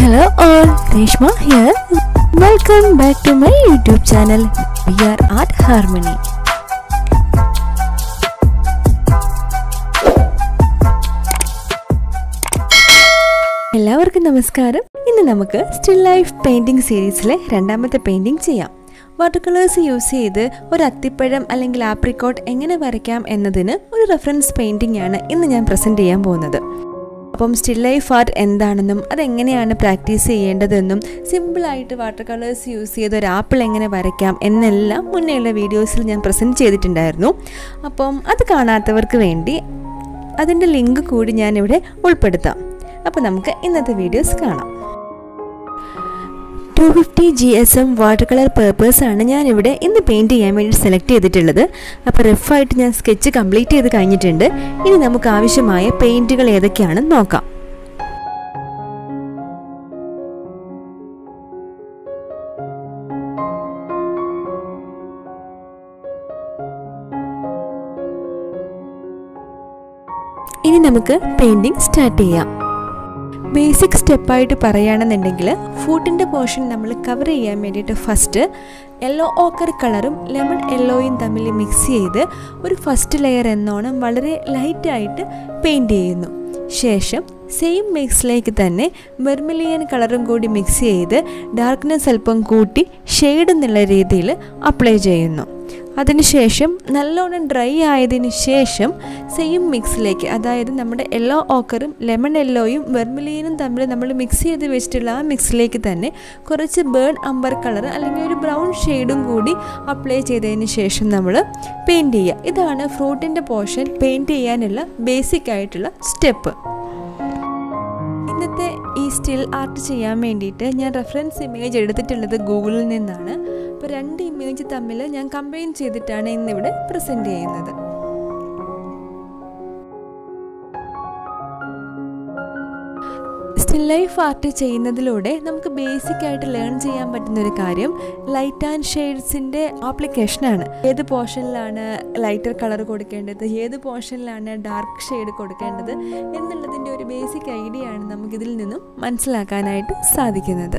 Hello all, Reshma here. Welcome back to my YouTube channel. We are Art Harmony. എല്ലാവർക്കും നമസ്കാരം ഇന്ന് നമുക്ക് still life painting സീരീസിലെ രണ്ടാമത്തെ പെയിന്റിംഗ് ചെയ്യാം വാട്ടർ കളേഴ്സ് യൂസ് ചെയ്ത് ഒരു അത്തിപ്പഴം അല്ലെങ്കിൽ ആപ്രിക്കോട്ട് എങ്ങനെ വരയ്ക്കാം എന്നതിന് ഒരു റെഫറൻസ് പെയിന്റിംഗ് ആണ് ഇന്ന് ഞാൻ പ്രസന്റ് ചെയ്യാൻ പോകുന്നത് അപ്പം സ്റ്റിൽ ലൈഫ് ആർട്ട് എന്താണെന്നും അതെങ്ങനെയാണ് പ്രാക്ടീസ് ചെയ്യേണ്ടതെന്നും സിമ്പിളായിട്ട് വാട്ടർ കളേഴ്സ് യൂസ് ചെയ്ത് ഒരു ആപ്പിൾ എങ്ങനെ വരയ്ക്കാം എന്നെല്ലാം മുന്നേയുള്ള വീഡിയോസിൽ ഞാൻ പ്രസൻറ്റ് ചെയ്തിട്ടുണ്ടായിരുന്നു അപ്പം അത് കാണാത്തവർക്ക് വേണ്ടി അതിൻ്റെ ലിങ്ക് കൂടി ഞാനിവിടെ ഉൾപ്പെടുത്താം അപ്പോൾ നമുക്ക് ഇന്നത്തെ വീഡിയോസ് കാണാം two fifty G S M water colour papers ആണ് ഞാനിവിടെ ഇന്ന് പെയിൻറ് ചെയ്യാൻ വേണ്ടി സെലക്ട് ചെയ്തിട്ടുള്ളത് അപ്പോൾ റഫായിട്ട് ഞാൻ സ്കെച്ച് കംപ്ലീറ്റ് ചെയ്ത് കഴിഞ്ഞിട്ടുണ്ട് ഇനി നമുക്ക് ആവശ്യമായ പെയിൻറ്റുകൾ ഏതൊക്കെയാണെന്ന് നോക്കാം ഇനി നമുക്ക് പെയിൻറ്റിങ് സ്റ്റാർട്ട് ചെയ്യാം ബേസിക് സ്റ്റെപ്പായിട്ട് പറയുകയാണെന്നുണ്ടെങ്കിൽ ഫുഡിൻ്റെ പോർഷൻ നമ്മൾ കവർ ചെയ്യാൻ വേണ്ടിയിട്ട് ഫസ്റ്റ് യെല്ലോ ഓക്കർ കളറും ലെമൺ യെല്ലോയും തമ്മിൽ മിക്സ് ചെയ്ത് ഒരു ഫസ്റ്റ് ലെയർ എന്നോണം വളരെ ലൈറ്റായിട്ട് പെയിൻറ് ചെയ്യുന്നു ശേഷം സെയിം മിക്സിലേക്ക് തന്നെ വെർമിലിയൻ കളറും കൂടി മിക്സ് ചെയ്ത് ഡാർക്ക്നെസ് അല്പം കൂട്ടി ഷെയ്ഡ് എന്നുള്ള രീതിയിൽ അപ്ലൈ ചെയ്യുന്നു അതിനുശേഷം നല്ലോണം ഡ്രൈ ആയതിനു ശേഷം സെയിം മിക്സിലേക്ക് അതായത് നമ്മുടെ യെല്ലോ ഓക്കറും ലെമൺ യെല്ലോയും വെർമിലിയനും തമ്മിൽ നമ്മൾ മിക്സ് ചെയ്ത് വെച്ചിട്ടുള്ള ആ മിക്സിലേക്ക് തന്നെ കുറച്ച് ബേൺ അമ്പർ കളർ അല്ലെങ്കിൽ ഒരു ബ്രൗൺ ഷെയ്ഡും കൂടി അപ്ലൈ ചെയ്തതിന് ശേഷം നമ്മൾ പെയിൻറ്റ് ചെയ്യുക ഇതാണ് ഫ്രൂട്ടിൻ്റെ പോർഷൻ പെയിൻറ്റ് ചെയ്യാനുള്ള ബേസിക് ആയിട്ടുള്ള സ്റ്റെപ്പ് ഇന്നത്തെ ഈ സ്റ്റിൽ ആർട്ട് ചെയ്യാൻ വേണ്ടിയിട്ട് ഞാൻ റെഫറൻസ് ഇമേജ് എടുത്തിട്ടുള്ളത് ഗൂഗിളിൽ നിന്നാണ് അപ്പോൾ രണ്ട് ഇമേജ് തമ്മിൽ ഞാൻ കമ്പൈൻ ചെയ്തിട്ടാണ് ഇന്നിവിടെ പ്രസൻറ്റ് ചെയ്യുന്നത് സ്റ്റിൽ ലൈഫ് ആർട്ട് ചെയ്യുന്നതിലൂടെ നമുക്ക് ബേസിക് ആയിട്ട് ലേൺ ചെയ്യാൻ പറ്റുന്ന ഒരു കാര്യം ലൈറ്റ് ആൻഡ് ഷെയ്ഡ്സിൻ്റെ ആപ്ലിക്കേഷനാണ് ഏത് പോർഷനിലാണ് ലൈറ്റർ കളർ കൊടുക്കേണ്ടത് ഏത് പോർഷനിലാണ് ഡാർക്ക് ഷെയ്ഡ് കൊടുക്കേണ്ടത് എന്നുള്ളതിൻ്റെ ഒരു ബേസിക് ഐഡിയ ആണ് നമുക്കിതിൽ നിന്നും മനസ്സിലാക്കാനായിട്ട് സാധിക്കുന്നത്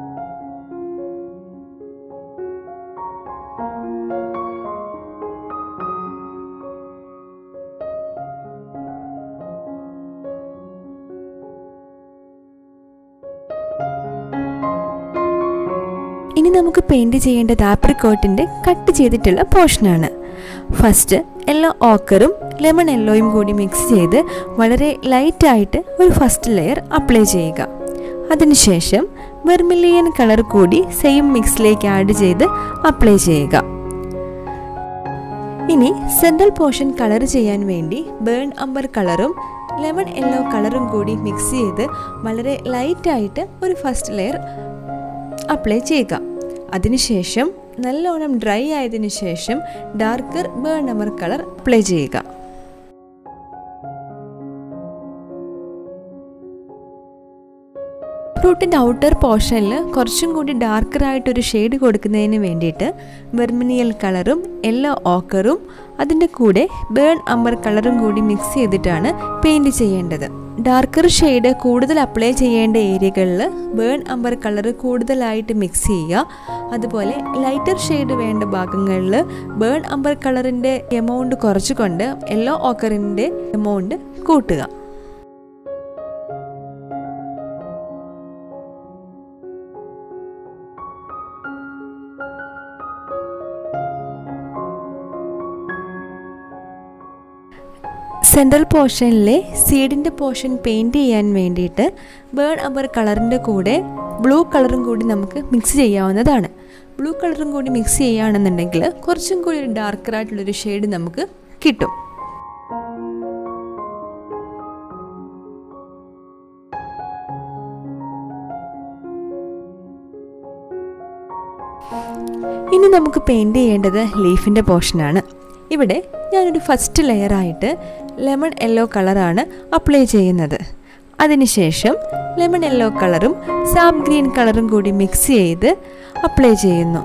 ഇനി നമുക്ക് പെയിൻറ് ചെയ്യേണ്ടത് ആപ്രിക്കോട്ടിൻ്റെ കട്ട് ചെയ്തിട്ടുള്ള പോർഷനാണ് ഫസ്റ്റ് യെല്ലോ ഓക്കറും ലെമൺ യെല്ലോയും കൂടി മിക്സ് ചെയ്ത് വളരെ ലൈറ്റായിട്ട് ഒരു ഫസ്റ്റ് ലെയർ അപ്ലൈ ചെയ്യുക അതിനുശേഷം വെർമിലിയൻ കളർ കൂടി സെയിം മിക്സിലേക്ക് ആഡ് ചെയ്ത് അപ്ലൈ ചെയ്യുക ഇനി സെൻട്രൽ പോർഷൻ കളർ ചെയ്യാൻ വേണ്ടി ബേൺ അമ്പർ കളറും ലെമൺ യെല്ലോ കളറും കൂടി മിക്സ് ചെയ്ത് വളരെ ലൈറ്റായിട്ട് ഒരു ഫസ്റ്റ് ലെയർ അപ്ലൈ ചെയ്യുക അതിനുശേഷം നല്ലോണം ഡ്രൈ ആയതിനു ശേഷം darker burnt umber colour apply ചെയ്യുക ഫ്രൂട്ടിൻ്റെ ഔട്ടർ പോർഷനിൽ കുറച്ചും കൂടി ഡാർക്കറായിട്ടൊരു ഷെയ്ഡ് കൊടുക്കുന്നതിന് വേണ്ടിയിട്ട് വെർമിനിയൽ കളറും യെല്ലോ ഓക്കറും അതിൻ്റെ കൂടെ ബേൺ അമ്പർ കളറും കൂടി മിക്സ് ചെയ്തിട്ടാണ് പെയിൻറ് ചെയ്യേണ്ടത് ഡാർക്കർ ഷെയ്ഡ് കൂടുതൽ അപ്ലൈ ചെയ്യേണ്ട ഏരിയകളിൽ ബേൺ അമ്പർ കളർ കൂടുതലായിട്ട് മിക്സ് ചെയ്യുക അതുപോലെ ലൈറ്റർ ഷെയ്ഡ് വേണ്ട ഭാഗങ്ങളിൽ ബേൺ അമ്പർ കളറിൻ്റെ എമൗണ്ട് കുറച്ചുകൊണ്ട് യെല്ലോ ഓക്കറിൻ്റെ എമൗണ്ട് കൂട്ടുക സെൻട്രൽ പോർഷനിലെ സീഡിൻ്റെ പോർഷൻ പെയിൻറ് ചെയ്യാൻ വേണ്ടിയിട്ട് ബേൺ അബർ കളറിൻ്റെ കൂടെ ബ്ലൂ കളറും കൂടി നമുക്ക് മിക്സ് ചെയ്യാവുന്നതാണ് ബ്ലൂ കളറും കൂടി മിക്സ് ചെയ്യുകയാണെന്നുണ്ടെങ്കിൽ കുറച്ചും കൂടി ഒരു ഡാർക്കറായിട്ടുള്ളൊരു ഷെയ്ഡ് നമുക്ക് കിട്ടും ഇനി നമുക്ക് പെയിൻറ് ചെയ്യേണ്ടത് ലീഫിൻ്റെ പോർഷനാണ് ഇവിടെ ഞാനൊരു ഫസ്റ്റ് ലെയറായിട്ട് ലെമൺ യെല്ലോ കളറാണ് അപ്ലൈ ചെയ്യുന്നത് അതിനുശേഷം ലെമൺ യെല്ലോ കളറും സാബ് ഗ്രീൻ കളറും കൂടി മിക്സ് ചെയ്ത് അപ്ലൈ ചെയ്യുന്നു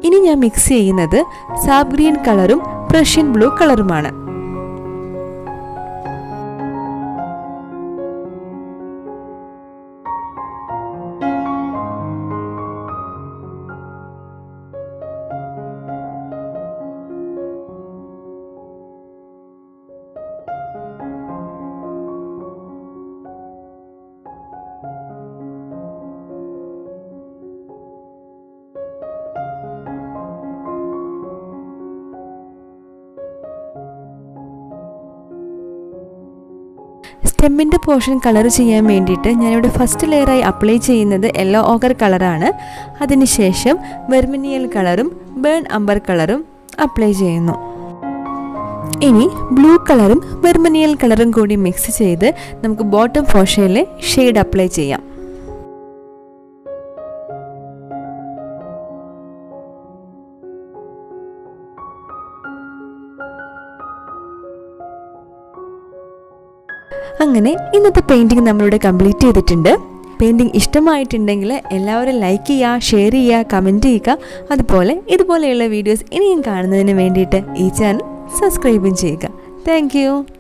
ഇനി ഞാൻ മിക്സ് ചെയ്യുന്നത് സാബ് ഗ്രീൻ കളറും പ്രഷ്യൻ ബ്ലൂ കളറുമാണ് സ്റ്റെമ്മിൻ്റെ പോർഷൻ കളർ ചെയ്യാൻ വേണ്ടിയിട്ട് ഞാനിവിടെ ഫസ്റ്റ് ലെയറായി അപ്ലൈ ചെയ്യുന്നത് യെല്ലോ ഓഗർ കളറാണ് അതിനുശേഷം വെർമിനിയൽ കളറും ബേൺ അമ്പർ കളറും അപ്ലൈ ചെയ്യുന്നു ഇനി ബ്ലൂ കളറും വെർമിനിയൽ കളറും കൂടി മിക്സ് ചെയ്ത് നമുക്ക് ബോട്ടം പോർഷനിൽ ഷെയ്ഡ് അപ്ലൈ ചെയ്യാം അങ്ങനെ ഇന്നത്തെ പെയിൻറ്റിങ് നമ്മളിവിടെ കംപ്ലീറ്റ് ചെയ്തിട്ടുണ്ട് പെയിൻറ്റിങ് ഇഷ്ടമായിട്ടുണ്ടെങ്കിൽ എല്ലാവരും ലൈക്ക് ചെയ്യുക ഷെയർ ചെയ്യുക കമൻറ്റ് ചെയ്യുക അതുപോലെ ഇതുപോലെയുള്ള വീഡിയോസ് ഇനിയും കാണുന്നതിന് വേണ്ടിയിട്ട് ഈ ചാനൽ സബ്സ്ക്രൈബും ചെയ്യുക താങ്ക്